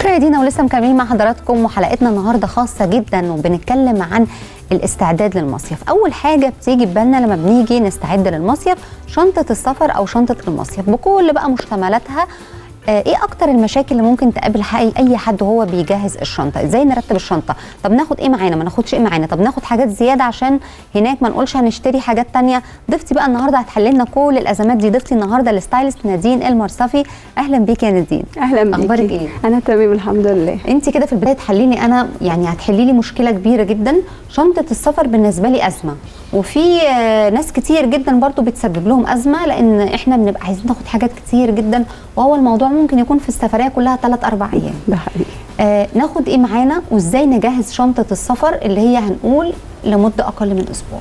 مشاهدينا ولسه مكملين مع حضراتكم وحلقتنا النهارده خاصه جدا وبنتكلم عن الاستعداد للمصيف اول حاجه بتيجي في بالنا لما بنيجي نستعد للمصيف شنطه السفر او شنطه المصيف بكل بقى مشتملاتها آه، ايه اكتر المشاكل اللي ممكن تقابل حقي اي حد وهو بيجهز الشنطه ازاي نرتب الشنطه طب ناخد ايه معانا ما ناخدش ايه معانا طب ناخد حاجات زياده عشان هناك ما نقولش هنشتري حاجات تانية ضيفتي بقى النهارده هتحل لنا كل الازمات دي ضيفتي النهارده الستايلست نادين المرصفي اهلا بيكي يا نادين اهلا بيكي اخبارك ايه انا تمام الحمد لله انت كده في البدايه تحليلي انا يعني هتحلي لي مشكله كبيره جدا شنطه السفر بالنسبه لي ازمه وفي آه، ناس كتير جدا برضو بتسبب لهم ازمه لان احنا بنبقى عايزين ناخد حاجات كتير جدا وهو الموضوع ممكن يكون في السفريه كلها 3 4 ايام ده حقيقي آه ناخد ايه معانا وازاي نجهز شنطه السفر اللي هي هنقول لمده اقل من اسبوع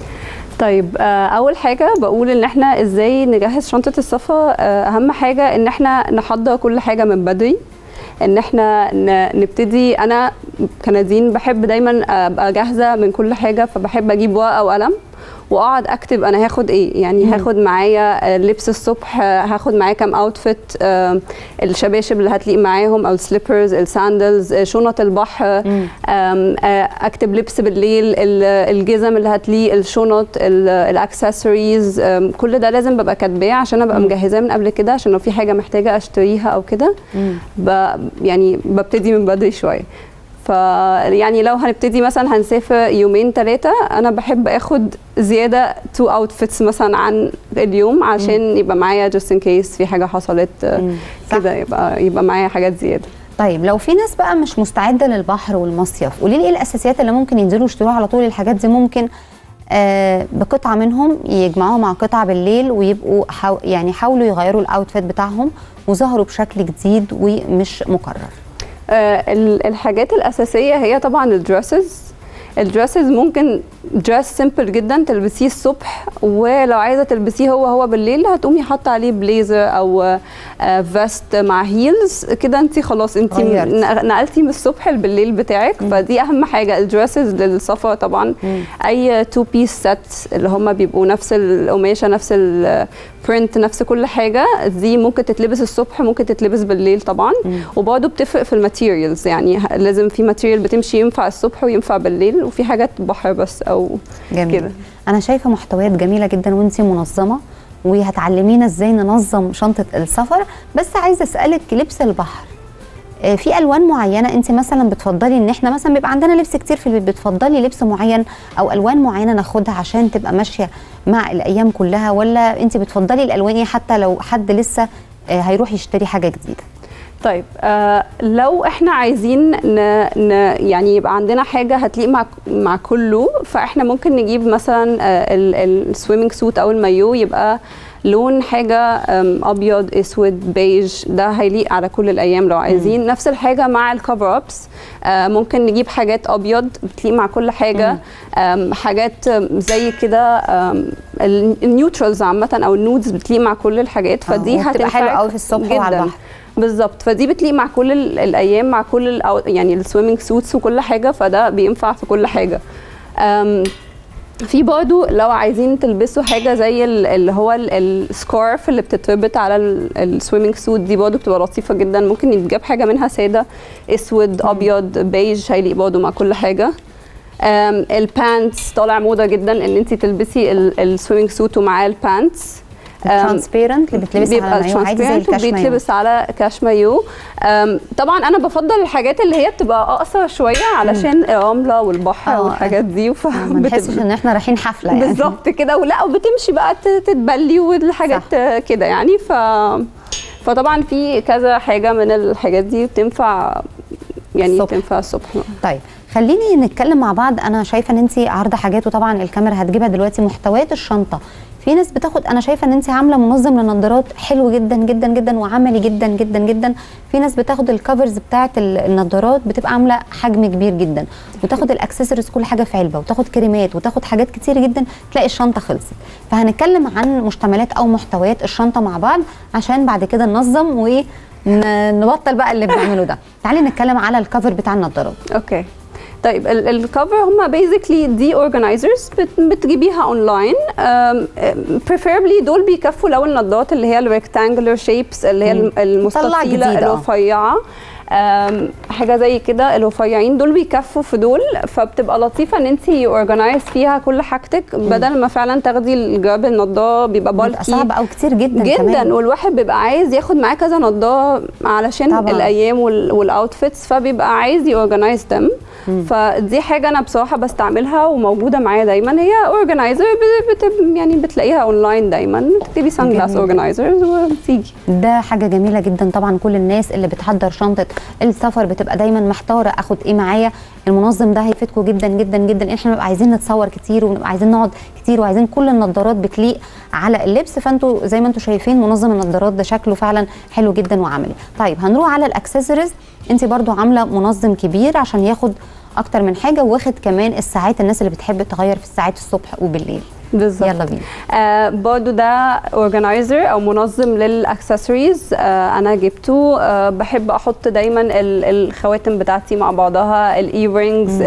طيب آه، اول حاجه بقول ان احنا ازاي نجهز شنطه السفر آه، اهم حاجه ان احنا نحضر كل حاجه من بدري ان احنا ن- نبتدي انا كنادين بحب دايما ابقى جاهزه من كل حاجه فبحب اجيب ورقه وقلم واقعد اكتب انا هاخد ايه يعني مم. هاخد معايا آه، لبس الصبح آه، هاخد معايا كام اوتفيت الشباشب اللي هتليق معاهم او السليبرز الساندلز آه، شنط البحر مم. آم، آه، اكتب لبس بالليل ال- الجزم اللي هتليق الشنط الاكسسوارز كل ده لازم ببقى كاتباه عشان ابقى مم. مجهزاه من قبل كده عشان لو في حاجه محتاجه اشتريها او كده مم. ب- يعني ببتدي من بدري شويه ف يعني لو هنبتدي مثلا هنسافر يومين ثلاثه انا بحب اخد زياده تو اوتفيتس مثلا عن اليوم عشان يبقى معايا جاست ان كيس في حاجه حصلت آه، مم. صح. كده يبقى يبقى معايا حاجات زياده طيب لو في ناس بقى مش مستعده للبحر والمصيف قولي لي ايه الاساسيات اللي ممكن ينزلوا يشتروها على طول الحاجات دي ممكن آه بقطعه منهم يجمعوها مع قطعه بالليل ويبقوا حاو يعني حاولوا يغيروا الاوتفيت بتاعهم وظهروا بشكل جديد ومش مكرر آه، ال- الحاجات الأساسية هي طبعا الدريسز الدريسز ممكن دريس سيمبل جدا تلبسيه الصبح ولو عايزه تلبسيه هو هو بالليل هتقومي حاطه عليه بليزر او فيست مع هيلز كده انت خلاص انت غيرتي. نقلتي من الصبح بالليل بتاعك مم. فدي اهم حاجه الدريسز للسفر طبعا مم. اي تو بيس سيت اللي هم بيبقوا نفس القماشه نفس البرنت نفس كل حاجه دي ممكن تتلبس الصبح ممكن تتلبس بالليل طبعا مم. وبرضه بتفرق في الماتيريالز يعني ه- لازم في ماتيريال بتمشي ينفع الصبح وينفع بالليل وفي حاجات بحر بس او جميل كده. انا شايفه محتويات جميله جدا وانتي منظمه وهتعلمينا ازاي ننظم شنطه السفر بس عايزه اسالك لبس البحر آه، في الوان معينه انت مثلا بتفضلي ان احنا مثلا بيبقى عندنا لبس كتير في البيت بتفضلي لبس معين او الوان معينه ناخدها عشان تبقى ماشيه مع الايام كلها ولا انت بتفضلي الالوان ايه حتى لو حد لسه آه، هيروح يشتري حاجه جديده طيب آه لو احنا عايزين ن ن يعني يبقى عندنا حاجه هتليق مع مع كله فاحنا ممكن نجيب مثلا آه السويمنج سوت او المايو يبقى لون حاجه آم، ابيض اسود بيج ده هيليق على كل الايام لو عايزين نفس الحاجه مع الكفر ابس آه ممكن نجيب حاجات ابيض بتليق مع كل حاجه آم، حاجات آم، زي كده آم، ال- النيوترالز عامه او النودز بتليق مع كل الحاجات آه، فدي وبتبقى حلوة هتنفعك قوي في الصبح وعلى جداً. البحر. بالظبط فدي بتليق مع كل ال- الايام مع كل ال يعني السويمنج سوتس وكل حاجه فده بينفع في كل حاجه أم، في برضو لو عايزين تلبسوا حاجه زي ال- اللي هو ال- السكارف اللي بتتربط على السويمنج سوت دي برضو بتبقى لطيفه جدا ممكن يتجاب حاجه منها ساده اسود ابيض بيج هيليق برضو مع كل حاجه أم، البانتس طالع موضه جدا ان انت تلبسي السويمنج سوت ومعاه البانتس أم، الترانسبيرنت اللي بتلبس على المايو عادي زي transparent الكاش مايو وبيتلبس على كاش مايو أم، طبعا انا بفضل الحاجات اللي هي بتبقى اقصر شويه علشان الرمله والبحر آه، والحاجات دي ف ما نحسش ان احنا رايحين حفله يعني بالظبط كده ولا وبتمشي بقى ت- تتبلي والحاجات كده يعني ف فطبعا في كذا حاجه من الحاجات دي بتنفع يعني الصبح. تنفع الصبح طيب خليني نتكلم مع بعض انا شايفه ان انت عارضه حاجات وطبعا الكاميرا هتجيبها دلوقتي محتويات الشنطه في ناس بتاخد انا شايفه ان انت عامله منظم للنضارات حلو جدا جدا جدا وعملي جدا جدا جدا في ناس بتاخد الكفرز بتاعه ال- النضارات بتبقى عامله حجم كبير جدا وتاخد الاكسسوارز كل حاجه في علبه وتاخد كريمات وتاخد حاجات كتير جدا تلاقي الشنطه خلصت فهنتكلم عن مشتملات او محتويات الشنطه مع بعض عشان بعد كده ننظم وايه ن- نبطل بقى اللي بنعمله ده تعالي نتكلم على الكفر بتاع النضارات اوكي طيب الكفر هم بيزيكلي دي اورجنايزرز بتجيبيها اونلاين بريفيربلي دول بيكفوا لو النضارات اللي هي الريكتانجلر شيبس اللي هي مم. طلع المستطيله جديد، آه. الرفيعه آم، حاجه زي كده الرفيعين دول بيكفوا في دول فبتبقى لطيفه ان انت اورجنايز فيها كل حاجتك بدل ما فعلا تاخدي الجواب النضاره بيبقى بيبقى بالكي صعب او كتير جدا جدا كمان. والواحد بيبقى عايز ياخد معاه كذا نضاره علشان طبعاً. طبعا. الايام وال- والاوتفيتس فبيبقى عايز يورجنايز دم فدي حاجه انا بصراحه بستعملها وموجوده معايا دايما هي اورجنايزر بت يعني بتلاقيها اونلاين دايما تكتبي سان جلاس جميل. اورجنايزرز وبتيجي ده حاجه جميله جدا طبعا كل الناس اللي بتحضر شنطه السفر بتبقى دايما محتاره اخد ايه معايا المنظم ده هيفيدكم جدا جدا جدا احنا بنبقى عايزين نتصور كتير وبنبقى عايزين نقعد كتير وعايزين كل النضارات بتليق على اللبس فانتوا زي ما انتوا شايفين منظم النضارات ده شكله فعلا حلو جدا وعملي طيب هنروح على الاكسسوارز انت برضو عامله منظم كبير عشان ياخد اكتر من حاجه واخد كمان الساعات الناس اللي بتحب تغير في الساعات الصبح وبالليل بالظبط يلا بينا آه برضو ده اورجنايزر او منظم للاكسسوارز آه انا جبته آه بحب احط دايما ال- الخواتم بتاعتي مع بعضها الاي رينجز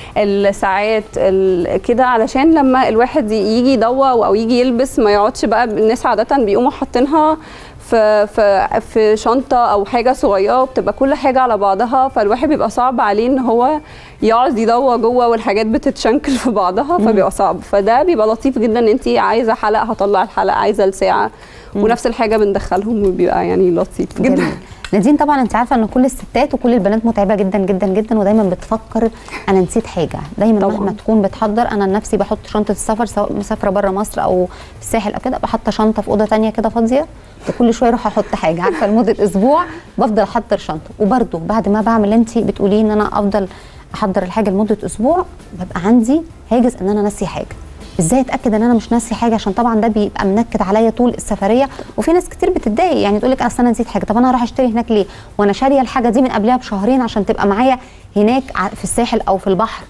الساعات ال- كده علشان لما الواحد يجي يدور او يجي يلبس ما يقعدش بقى الناس عاده بيقوموا حاطينها في في في شنطه او حاجه صغيره وبتبقى كل حاجه على بعضها فالواحد بيبقى صعب عليه ان هو يقعد يدور جوه والحاجات بتتشنكل في بعضها فبيبقى صعب فده بيبقى لطيف جدا ان انت عايزه حلقه هطلع الحلقه عايزه الساعه ونفس الحاجه بندخلهم وبيبقى يعني لطيف جدا جميل نادين طبعا انت عارفه ان كل الستات وكل البنات متعبه جدا جدا جدا ودايما بتفكر انا نسيت حاجه دايما طبعاً. مهما تكون بتحضر انا نفسي بحط شنطه السفر سواء مسافره بره مصر او في الساحل او كده بحط شنطه في اوضه تانية كده فاضيه وكل شويه اروح احط حاجه عارفه لمده اسبوع بفضل احضر شنطه وبرده بعد ما بعمل اللي انت بتقوليه ان انا افضل احضر الحاجه لمده اسبوع ببقى عندي هاجس ان انا ناسي حاجه ازاي اتاكد ان انا مش ناسي حاجه عشان طبعا ده بيبقى منكد عليا طول السفريه وفي ناس كتير بتتضايق يعني تقول لك اصل انا نسيت حاجه طب انا هروح اشتري هناك ليه وانا شاريه الحاجه دي من قبلها بشهرين عشان تبقى معايا هناك ع- في الساحل او في البحر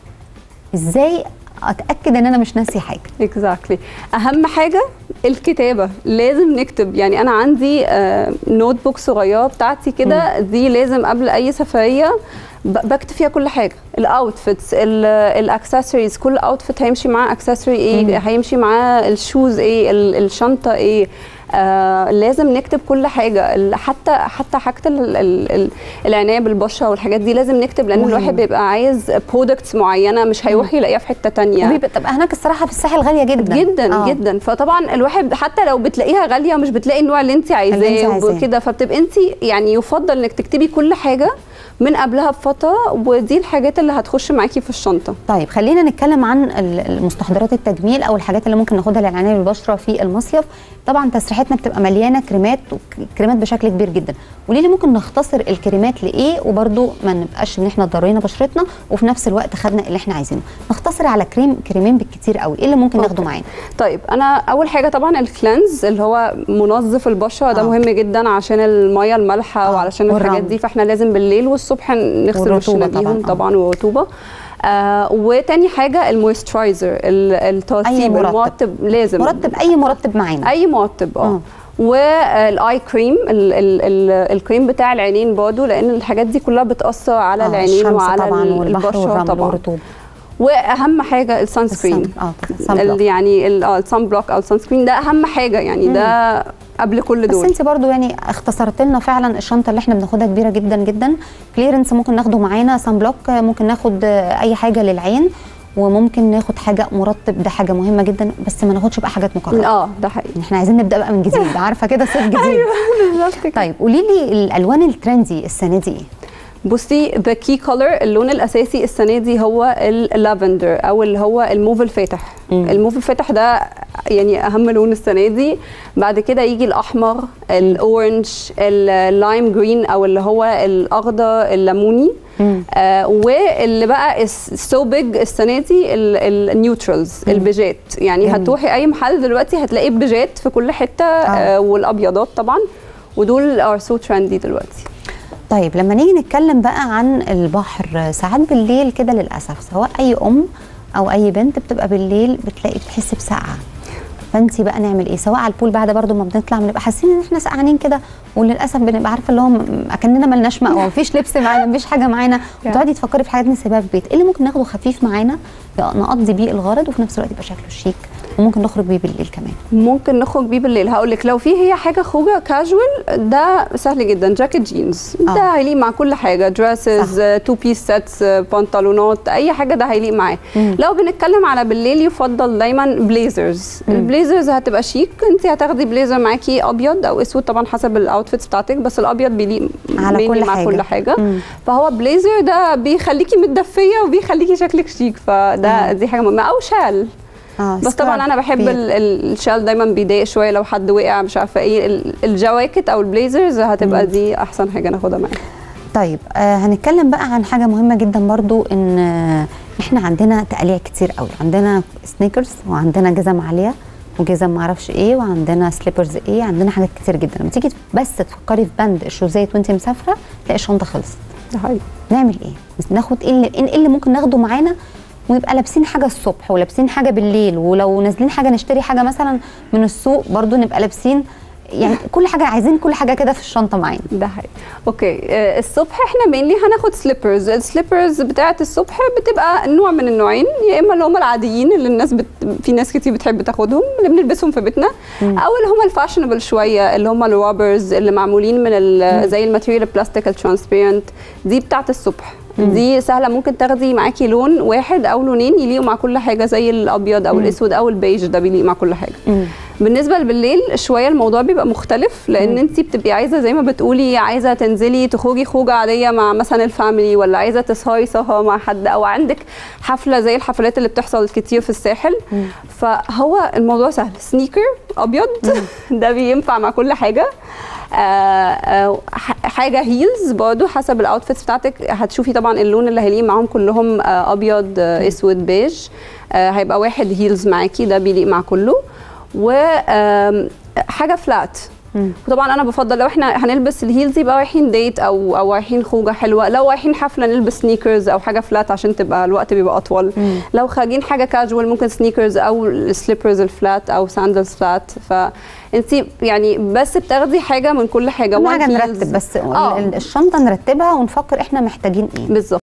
ازاي اتاكد ان انا مش ناسي حاجه اكزاكتلي اهم حاجه الكتابه لازم نكتب يعني انا عندي نوت بوك صغيره بتاعتي كده دي لازم قبل اي سفريه ب- بكتب فيها كل حاجه الاوتفيتس الاكسسوارز كل اوتفيت هيمشي معاه اكسسوري ايه هيمشي معاه الشوز ايه ال- الشنطه ايه آه لازم نكتب كل حاجه ال- حتى حتى حاجه ال- ال- ال- العنايه بالبشره والحاجات دي لازم نكتب لان مهم. الواحد بيبقى عايز برودكتس معينه مش هيروح يلاقيها في حته تانية وبيبقى تبقى هناك الصراحه في الساحل غاليه جدا جدا آه. آه. جدا فطبعا الواحد حتى لو بتلاقيها غاليه مش بتلاقي النوع اللي انت اللي انت عايزاه عايزاه. وكده فبتبقى انت يعني يفضل انك تكتبي كل حاجه من قبلها بفتره ودي الحاجات اللي هتخش معاكي في الشنطه طيب خلينا نتكلم عن ال- المستحضرات التجميل او الحاجات اللي ممكن ناخدها للعنايه بالبشره في المصيف طبعا تسريحتنا بتبقى مليانه كريمات وكريمات بشكل كبير جدا قولي لي ممكن نختصر الكريمات لايه وبرده ما نبقاش ان احنا ضرينا بشرتنا وفي نفس الوقت خدنا اللي احنا عايزينه نختصر على كريم كريمين بالكتير قوي ايه اللي ممكن أوكي. ناخده معانا طيب انا اول حاجه طبعا الكلينز اللي هو منظف البشره ده آه. مهم جدا عشان الميه المالحه آه، وعلشان الحاجات والرمل. دي فاحنا لازم بالليل والصبح نغسل والرطوبة وشنا طبعاً، بيهم آه. طبعا والرطوبه آه وتاني حاجه المويسترايزر الترطيب مرطب. المرطب لازم مرطب اي مرطب معانا اي مرطب آه. اه والاي كريم ال ال ال الكريم بتاع العينين برضه لان الحاجات دي كلها بتاثر على آه، العينين الشمس وعلى طبعا ال- والبحر البشره والرمل طبعا والرطوبه واهم حاجه السان سكرين الصن- اه الصن بلوك. يعني ال- اه السان بلوك او السان سكرين ده اهم حاجه يعني ده قبل كل بس دول انت برضو يعني اختصرت لنا فعلا الشنطه اللي احنا بناخدها كبيره جدا جدا كليرنس ممكن ناخده معانا سان بلوك ممكن ناخد آه، اي حاجه للعين وممكن ناخد حاجه مرطب ده حاجه مهمه جدا بس ما ناخدش بقى حاجات مكرره اه ده حقيقي احنا عايزين نبدا بقى من جديد عارفه كده صيف جديد بالظبط كده. طيب قولي لي الالوان الترندي السنه دي ايه بصي ذا كي كولر اللون الاساسي السنه دي هو اللافندر او اللي هو الموف الفاتح مم. الموف الفاتح ده يعني اهم لون السنه دي بعد كده يجي الاحمر الاورنج اللايم جرين او اللي هو الاخضر الليموني مم. آه واللي بقى سو بيج السنه دي النيوترالز البيجات يعني جميل. هتروحي اي محل دلوقتي هتلاقي بيجات في كل حته آه. آه والابيضات طبعا ودول ار سو ترندي دلوقتي طيب لما نيجي نتكلم بقى عن البحر ساعات بالليل كده للاسف سواء اي ام او اي بنت بتبقى بالليل بتلاقي بتحس بسقعه فانت بقى نعمل ايه سواء على البول بعد برضو ما بنطلع بنبقى حاسين ان احنا سقعانين كده وللاسف بنبقى عارفه اللي هو م- اكننا ملناش مأوى مفيش لبس معانا مفيش حاجه معانا وتقعدي تفكري في حاجات نسيبها في البيت ايه اللي ممكن ناخده خفيف معانا نقضي بيه الغرض وفي نفس الوقت يبقى شكله شيك وممكن نخرج بيه بالليل كمان ممكن نخرج بيه بالليل هقول لك لو في هي حاجه خروجه كاجوال ده سهل جدا جاكيت جينز آه. ده هيليق مع كل حاجه دريسز تو بيس سيتس بنطلونات اي حاجه ده هيليق معاه مم. لو بنتكلم على بالليل يفضل دايما بليزرز البليزرز هتبقى شيك انت هتاخدي بليزر معاكي ابيض او اسود طبعا حسب الاوتفيتس بتاعتك بس الابيض بيليق على mainly كل مع حاجة. كل حاجه مم. فهو بليزر ده بيخليكي متدفيه وبيخليكي شكلك شيك فده مم. دي حاجه مهمه او شال اه بس طبعا انا بحب ال- ال- الشال دايما بيضايق شويه لو حد وقع مش عارفه ايه ال- الجواكت او البليزرز هتبقى دي احسن حاجه ناخدها معانا طيب آه هنتكلم بقى عن حاجه مهمه جدا برضو ان آه احنا عندنا تقاليع كتير قوي عندنا سنيكرز وعندنا جزم عاليه وجزم معرفش ايه وعندنا سليبرز ايه عندنا حاجات كتير جدا لما تيجي بس تفكري في بند الشوزات وانت مسافره تلاقي الشنطه خلصت ده حقيقي نعمل ايه بس ناخد ايه اللي, ايه اللي ممكن ناخده معانا ونبقى لابسين حاجه الصبح ولابسين حاجه بالليل ولو نازلين حاجه نشتري حاجه مثلا من السوق برضو نبقى لابسين يعني كل حاجه عايزين كل حاجه كده في الشنطه معانا ده حقيقي اوكي آه، الصبح احنا مينلي هناخد سليبرز السليبرز بتاعه الصبح بتبقى نوع من النوعين يا اما اللي هم العاديين اللي الناس بت... في ناس كتير بتحب تاخدهم اللي بنلبسهم في بيتنا او اللي هم الفاشنبل شويه اللي هم الروبرز اللي معمولين من ال... زي الماتيريال البلاستيك الترانسبيرنت دي بتاعه الصبح دي سهله ممكن تاخدي معاكي لون واحد او لونين يليقوا مع كل حاجه زي الابيض او الاسود او البيج ده بيليق مع كل حاجه بالنسبه بالليل شويه الموضوع بيبقى مختلف لان انت بتبقي عايزه زي ما بتقولي عايزه تنزلي تخرجي خروجه عاديه مع مثلا الفاميلي ولا عايزه تسهري سهره مع حد او عندك حفله زي الحفلات اللي بتحصل كتير في الساحل فهو الموضوع سهل سنيكر ابيض ده بينفع مع كل حاجه آه، آه، ح- حاجه هيلز برضو حسب الاوتفيتس بتاعتك هتشوفي طبعا اللون اللي هيليق معاهم كلهم آه، ابيض آه، اسود بيج آه، هيبقى واحد هيلز معاكي ده بيليق مع كله وحاجه فلات وطبعا انا بفضل لو احنا هنلبس الهيلز يبقى رايحين ديت او او رايحين خروجه حلوه لو رايحين حفله نلبس سنيكرز او حاجه فلات عشان تبقى الوقت بيبقى اطول لو خارجين حاجه كاجوال ممكن سنيكرز او السليبرز الفلات او ساندلز فلات فانت يعني بس بتاخدي حاجه من كل حاجه اهم one حاجه heels. نرتب بس آه. ال- الشنطه نرتبها ونفكر احنا محتاجين ايه بالظبط